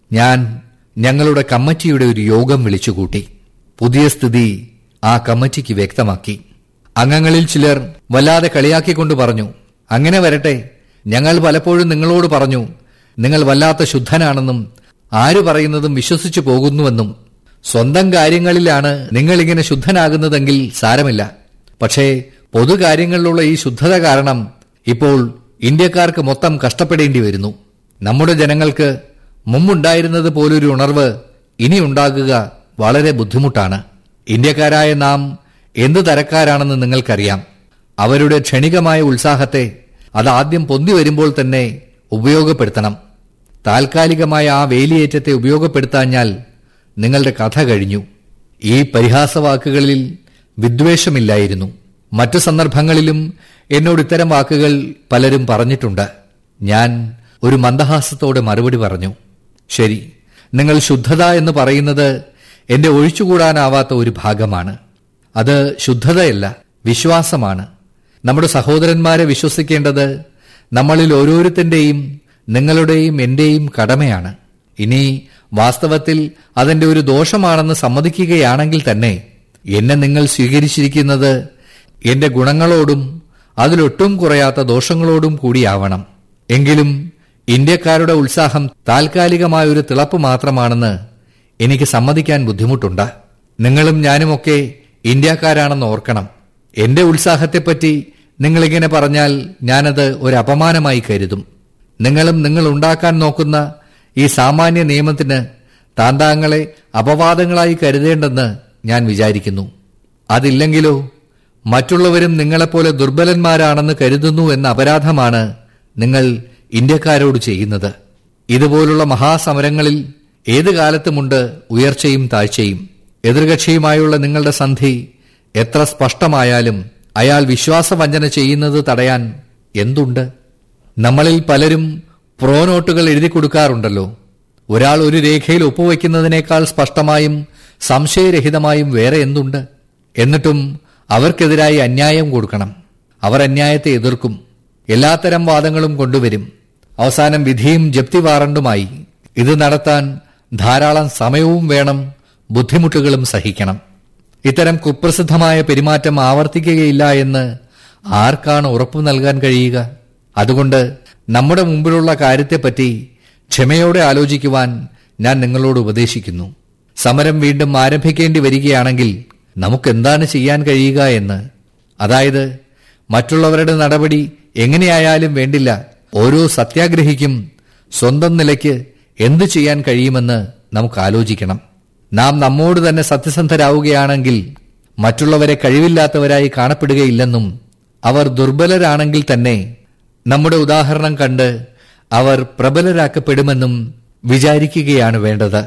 ഞാൻ ഞങ്ങളുടെ കമ്മിറ്റിയുടെ ഒരു യോഗം വിളിച്ചുകൂട്ടി പുതിയ സ്ഥിതി ആ കമ്മിറ്റിക്ക് വ്യക്തമാക്കി അംഗങ്ങളിൽ ചിലർ വല്ലാതെ കളിയാക്കിക്കൊണ്ട് പറഞ്ഞു അങ്ങനെ വരട്ടെ ഞങ്ങൾ പലപ്പോഴും നിങ്ങളോട് പറഞ്ഞു നിങ്ങൾ വല്ലാത്ത ശുദ്ധനാണെന്നും ആര് പറയുന്നതും വിശ്വസിച്ചു പോകുന്നുവെന്നും സ്വന്തം കാര്യങ്ങളിലാണ് നിങ്ങളിങ്ങനെ ശുദ്ധനാകുന്നതെങ്കിൽ സാരമില്ല പക്ഷേ പൊതുകാര്യങ്ങളിലുള്ള ഈ ശുദ്ധത കാരണം ഇപ്പോൾ ഇന്ത്യക്കാർക്ക് മൊത്തം കഷ്ടപ്പെടേണ്ടി വരുന്നു നമ്മുടെ ജനങ്ങൾക്ക് മുമ്പുണ്ടായിരുന്നത് പോലൊരു ഉണർവ് ഇനി ഉണ്ടാകുക വളരെ ബുദ്ധിമുട്ടാണ് ഇന്ത്യക്കാരായ നാം എന്ത് തരക്കാരാണെന്ന് നിങ്ങൾക്കറിയാം അവരുടെ ക്ഷണികമായ ഉത്സാഹത്തെ അത് ആദ്യം പൊന്തി വരുമ്പോൾ തന്നെ ഉപയോഗപ്പെടുത്തണം താൽക്കാലികമായ ആ വേലിയേറ്റത്തെ ഉപയോഗപ്പെടുത്താഞ്ഞാൽ നിങ്ങളുടെ കഥ കഴിഞ്ഞു ഈ പരിഹാസവാക്കുകളിൽ വിദ്വേഷമില്ലായിരുന്നു മറ്റു സന്ദർഭങ്ങളിലും എന്നോട് ഇത്തരം വാക്കുകൾ പലരും പറഞ്ഞിട്ടുണ്ട് ഞാൻ ഒരു മന്ദഹാസത്തോടെ മറുപടി പറഞ്ഞു ശരി നിങ്ങൾ ശുദ്ധത എന്ന് പറയുന്നത് എന്റെ ഒഴിച്ചുകൂടാനാവാത്ത ഒരു ഭാഗമാണ് അത് ശുദ്ധതയല്ല വിശ്വാസമാണ് നമ്മുടെ സഹോദരന്മാരെ വിശ്വസിക്കേണ്ടത് നമ്മളിൽ ഓരോരുത്തന്റെയും നിങ്ങളുടെയും എന്റെയും കടമയാണ് ഇനി വാസ്തവത്തിൽ അതെന്റെ ഒരു ദോഷമാണെന്ന് സമ്മതിക്കുകയാണെങ്കിൽ തന്നെ എന്നെ നിങ്ങൾ സ്വീകരിച്ചിരിക്കുന്നത് എന്റെ ഗുണങ്ങളോടും അതിലൊട്ടും കുറയാത്ത ദോഷങ്ങളോടും കൂടിയാവണം എങ്കിലും ഇന്ത്യക്കാരുടെ ഉത്സാഹം താൽക്കാലികമായ ഒരു തിളപ്പ് മാത്രമാണെന്ന് എനിക്ക് സമ്മതിക്കാൻ ബുദ്ധിമുട്ടുണ്ട് നിങ്ങളും ഞാനുമൊക്കെ ഇന്ത്യക്കാരാണെന്ന് ഓർക്കണം എന്റെ ഉത്സാഹത്തെപ്പറ്റി നിങ്ങളിങ്ങനെ പറഞ്ഞാൽ ഞാനത് ഒരു അപമാനമായി കരുതും നിങ്ങളും നിങ്ങൾ ഉണ്ടാക്കാൻ നോക്കുന്ന ഈ സാമാന്യ നിയമത്തിന് താന്താങ്ങളെ അപവാദങ്ങളായി കരുതേണ്ടെന്ന് ഞാൻ വിചാരിക്കുന്നു അതില്ലെങ്കിലോ മറ്റുള്ളവരും നിങ്ങളെപ്പോലെ ദുർബലന്മാരാണെന്ന് കരുതുന്നു എന്ന അപരാധമാണ് നിങ്ങൾ ഇന്ത്യക്കാരോട് ചെയ്യുന്നത് ഇതുപോലുള്ള മഹാസമരങ്ങളിൽ ഏത് കാലത്തുമുണ്ട് ഉയർച്ചയും താഴ്ചയും എതിർകക്ഷിയുമായുള്ള നിങ്ങളുടെ സന്ധി എത്ര സ്പഷ്ടമായാലും അയാൾ വിശ്വാസവഞ്ചന ചെയ്യുന്നത് തടയാൻ എന്തുണ്ട് നമ്മളിൽ പലരും പ്രോനോട്ടുകൾ എഴുതി കൊടുക്കാറുണ്ടല്ലോ ഒരാൾ ഒരു രേഖയിൽ ഒപ്പുവെക്കുന്നതിനേക്കാൾ സ്പഷ്ടമായും സംശയരഹിതമായും വേറെ എന്തുണ്ട് എന്നിട്ടും അവർക്കെതിരായി അന്യായം കൊടുക്കണം അവർ അന്യായത്തെ എതിർക്കും എല്ലാത്തരം വാദങ്ങളും കൊണ്ടുവരും അവസാനം വിധിയും ജപ്തി വാറണ്ടുമായി ഇത് നടത്താൻ ധാരാളം സമയവും വേണം ബുദ്ധിമുട്ടുകളും സഹിക്കണം ഇത്തരം കുപ്രസിദ്ധമായ പെരുമാറ്റം ആവർത്തിക്കുകയില്ല എന്ന് ആർക്കാണ് ഉറപ്പു നൽകാൻ കഴിയുക അതുകൊണ്ട് നമ്മുടെ മുമ്പിലുള്ള കാര്യത്തെപ്പറ്റി ക്ഷമയോടെ ആലോചിക്കുവാൻ ഞാൻ നിങ്ങളോട് ഉപദേശിക്കുന്നു സമരം വീണ്ടും ആരംഭിക്കേണ്ടി വരികയാണെങ്കിൽ നമുക്കെന്താണ് ചെയ്യാൻ കഴിയുക എന്ന് അതായത് മറ്റുള്ളവരുടെ നടപടി എങ്ങനെയായാലും വേണ്ടില്ല ഓരോ സത്യാഗ്രഹിക്കും സ്വന്തം നിലയ്ക്ക് എന്തു ചെയ്യാൻ കഴിയുമെന്ന് നമുക്ക് ആലോചിക്കണം നാം നമ്മോട് തന്നെ സത്യസന്ധരാവുകയാണെങ്കിൽ മറ്റുള്ളവരെ കഴിവില്ലാത്തവരായി കാണപ്പെടുകയില്ലെന്നും അവർ ദുർബലരാണെങ്കിൽ തന്നെ നമ്മുടെ ഉദാഹരണം കണ്ട് അവർ പ്രബലരാക്കപ്പെടുമെന്നും വിചാരിക്കുകയാണ് വേണ്ടത്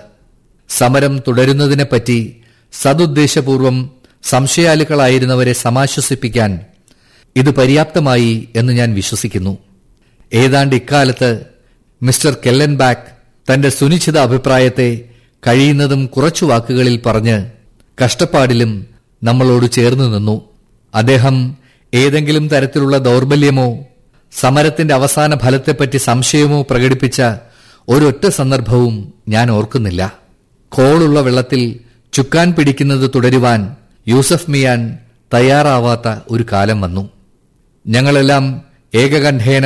സമരം തുടരുന്നതിനെപ്പറ്റി സതുദ്ദേശപൂർവം സംശയാലുക്കളായിരുന്നവരെ സമാശ്വസിപ്പിക്കാൻ ഇത് പര്യാപ്തമായി എന്ന് ഞാൻ വിശ്വസിക്കുന്നു ഏതാണ്ട് ഇക്കാലത്ത് മിസ്റ്റർ കെല്ലൻബാക്ക് തന്റെ സുനിശ്ചിത അഭിപ്രായത്തെ കഴിയുന്നതും കുറച്ചു വാക്കുകളിൽ പറഞ്ഞ് കഷ്ടപ്പാടിലും നമ്മളോട് ചേർന്നു നിന്നു അദ്ദേഹം ഏതെങ്കിലും തരത്തിലുള്ള ദൗർബല്യമോ സമരത്തിന്റെ അവസാന ഫലത്തെപ്പറ്റി സംശയമോ പ്രകടിപ്പിച്ച ഒരൊറ്റ സന്ദർഭവും ഞാൻ ഓർക്കുന്നില്ല കോളുള്ള വെള്ളത്തിൽ ചുക്കാൻ പിടിക്കുന്നത് തുടരുവാൻ യൂസഫ് മിയാൻ തയ്യാറാവാത്ത ഒരു കാലം വന്നു ഞങ്ങളെല്ലാം ഏകകണ്ഠേന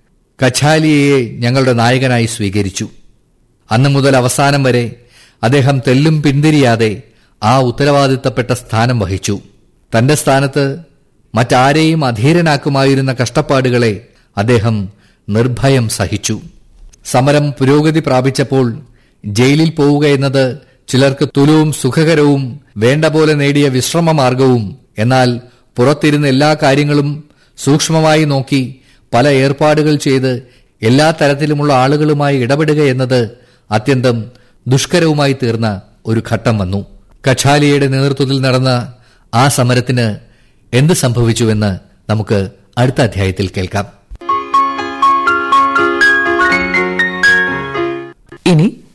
കച്ചാലിയയെ ഞങ്ങളുടെ നായകനായി സ്വീകരിച്ചു അന്നു മുതൽ അവസാനം വരെ അദ്ദേഹം തെല്ലും പിന്തിരിയാതെ ആ ഉത്തരവാദിത്തപ്പെട്ട സ്ഥാനം വഹിച്ചു തന്റെ സ്ഥാനത്ത് മറ്റാരെയും അധീരനാക്കുമായിരുന്ന കഷ്ടപ്പാടുകളെ അദ്ദേഹം നിർഭയം സഹിച്ചു സമരം പുരോഗതി പ്രാപിച്ചപ്പോൾ ജയിലിൽ പോവുക എന്നത് ചിലർക്ക് തുലവും സുഖകരവും വേണ്ട പോലെ നേടിയ വിശ്രമ മാർഗവും എന്നാൽ പുറത്തിരുന്ന എല്ലാ കാര്യങ്ങളും സൂക്ഷ്മമായി നോക്കി പല ഏർപ്പാടുകൾ ചെയ്ത് എല്ലാ തരത്തിലുമുള്ള ആളുകളുമായി ഇടപെടുക എന്നത് അത്യന്തം ദുഷ്കരവുമായി തീർന്ന ഒരു ഘട്ടം വന്നു കച്ചാലിയയുടെ നേതൃത്വത്തിൽ നടന്ന ആ സമരത്തിന് എന്ത് സംഭവിച്ചുവെന്ന് നമുക്ക് അടുത്ത അധ്യായത്തിൽ കേൾക്കാം ഇനി